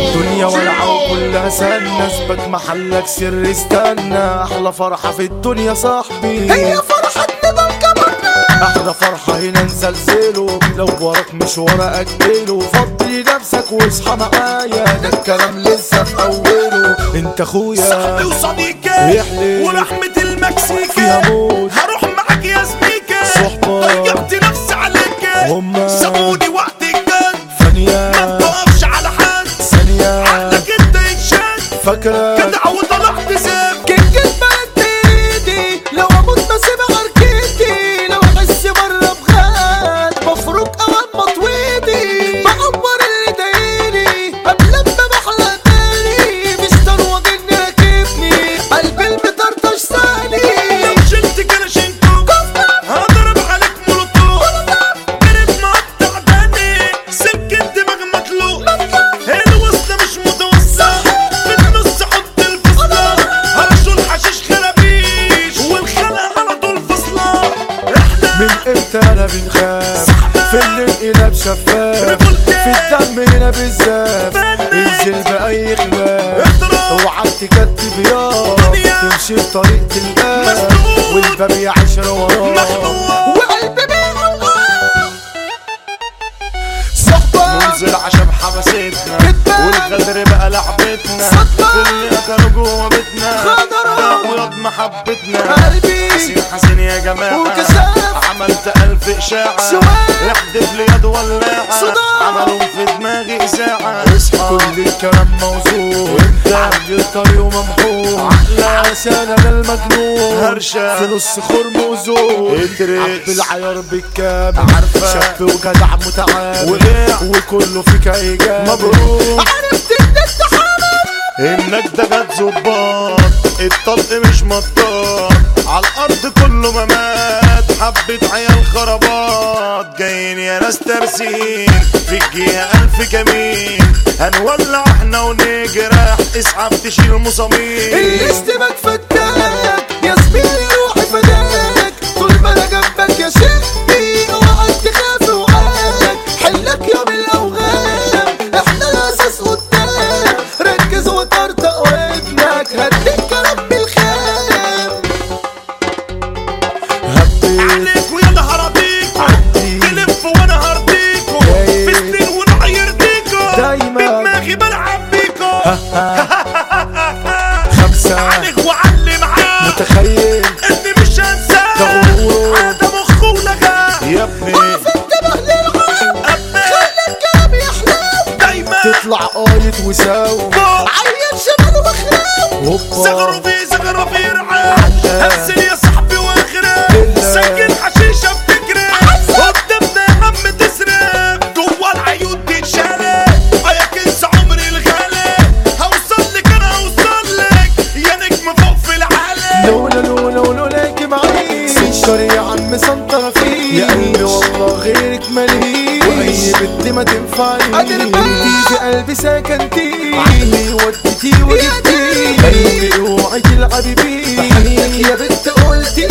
دنيا ولعة وكلها سنة اثبت محلك سر استنى احلى فرحة في الدنيا صاحبي هي فرحة نضال كمرنا احلى فرحة هنا نزلزله لو وراك مش ورا اجله فضي نفسك واصحى معايا ده الكلام لسه في اوله انت اخويا صاحبي وصديقي يحلف. ورحمة المكسيكي فيها موت. هروح معاك يا زميكي صحبة. ضيعت نفسي عليك هما. سابوني وقت الجد ثانية ما تقفش على حد ثانية عقلك انت يتشد فاكرة كده وطلعت زب كيك البلد بايدي لو اموت بسيب غركتي لو احس مرة بغاد بفرك او امط ويدي بعبر اللي دايري قبل ما بحلى تاني مستر واجني راكبني قلبي المطرطش ثاني لو شلت كلاشينكوف هضرب عليك مولوتوف قرب مقطع داني سلك الدماغ مطلوب الوصلة مش متوسطة في النص حط الفصلة هرشوا الحشيش خرابيش والخلق على طول فصلة احنا من امتى انا بنخاف في الانقلاب شفاف ريفولتي. في الدم هنا بالزاف فني. انزل باي خلاف اضرب. اوعى تكتب يا دنيا. تمشي بطريق القاف مسدود. والباب يعيش وراه مخنوق وقلبي بيقول صحبة منزل عشان حبستنا كدبان. والغدر بقى لعبتنا صدق. اللي كانوا جوا بيتنا خضرا. ده وياض محبتنا قلبي حسين حسين يا جماعة وكشاف. عملت ألف إشاعة سواق. يحدف لي يد ولاعة صداع. عملوا في دماغي إذاعة كل الكلام موزون عندي الطريق وممحون عشان انا المجنون هرشة. في نص خرم وزون اترس. عب العيار بالكامل عارفة. شاب وجدع متعامل وقع. وكله فيك ايجابي مبروك عرفت ان انت حامل انك ده جت ظباط الطلق مش مطاط على الارض كله ممات حبة عيال خرابات جايين يا ناس ترسين في الجهة الف كمين هنولع احنا ونجرح اسعف تشيل مصامير الاستباك فتاك يا زميلي روحي فداك طول ما انا جنبك يا شيخي اوعى تخاف وعاك حلك يا بالاوغام احنا الاساس قدام ركز وطرطق ودنك هديك كلام بالخام هبي عليك ويا ده هرضيكو عدي. تلف وانا هرضيكو جاي. في سنين ونعير ديكو دايما. بدماغي بلعب بيكو خمسة عليك وعلي معاه متخيل اني مش هنساه ده غرور. عادة مخه ولغاه يا ابني انتبه للعام أبني خلي الكلام يحلو دايما تطلع قايد وساوي فوق عيل شمال ومخلاو زغروا هوبا في زغروا في رعاه عشان. هزل يا صاحبي واخره إلا. سجل حشيشه بفكره قدامنا يا عم تسرق جوا العيون دي اتشالت يا كنز عمري الغالي هوصل لك انا هوصل لك يا نجم فوق في العالم لولا لولا لولا لك معي سكر يا عم سنطر فيه يا قلبي والله غيرك ماليش واي بنت ما تنفعي قادر بقى. انتي في قلبي سكنتي عقلي وديتي وجبتي قلبي اوعي تلعبي بيه بحنيك يا بنت قلتي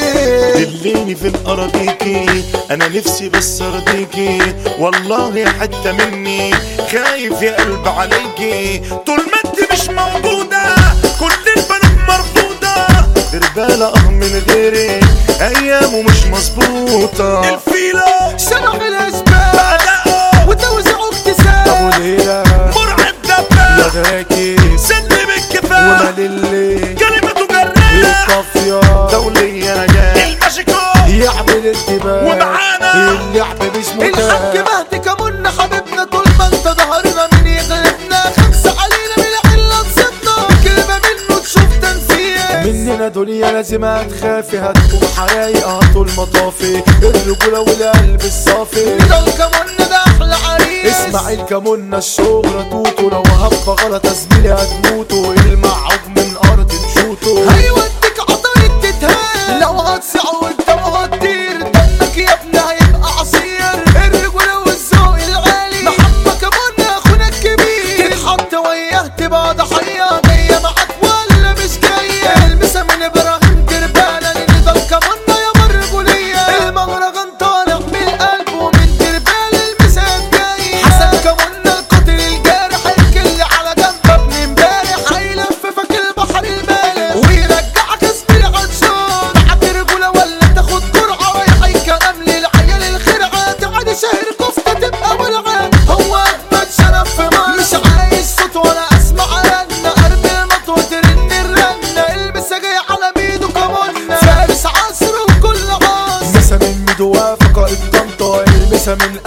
ايه دليني في الأراضيكي أنا نفسي بس أرضيكي والله حتة مني خايف يا قلب عليكي طول ما انت مش موجودة كل البنات مرفوضة رجالة اه من غيرك أيامه مش مظبوطة الفيلة شرح الاسباب أداؤه وتوزيعه ابو اكتساب ليلى مرعب يا دبة دراكي سلم الكفاح ومال اللي كلمته جراح الطافية دولية نجاح المشكو يعمل انتباه ومعانا. اللعب مش الحاج متاح مهدي كمنا حبيبنا طول ما انت ظهرنا من يغلبنا خمسة علينا من العلة نصيبنا بكلمة منه تشوف تنفيذ مننا دنيا لازم هتخافي هتكون حرايقها طول مطافي الرجولة والقلب الصافي ده الكمون ده احلى عريس اسمع الكمونة الشغرة توتو لو هبة غلط يا زميلي هتموتوا المعوج من ارض نشوتو هيوديك عطارد تتهان لو هتصيع وانت وهتطير دمك يا ابني هيبقى عصير الرجولة والذوق العالي محمد كمان اخونا الكبير تتحط وياه تبقى ضحية جاية معاك ولا مش جاية المسا من ابراهيم دربالة لان ده الكمان يا مرجولية المهرجان طالع من القلب ومن دربال المسا جاية حسن كمان القاتل الجارح الكل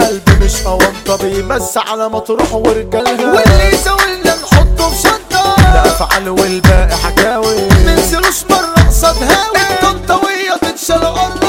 قلب مش قوانطة بيمس على مطروح ورجالها واللي يساوينا نحطه في شنطة الافعال والباقي حكاوي منزلوش مرة قصاد هاوي الطنطاوية تتشال أرض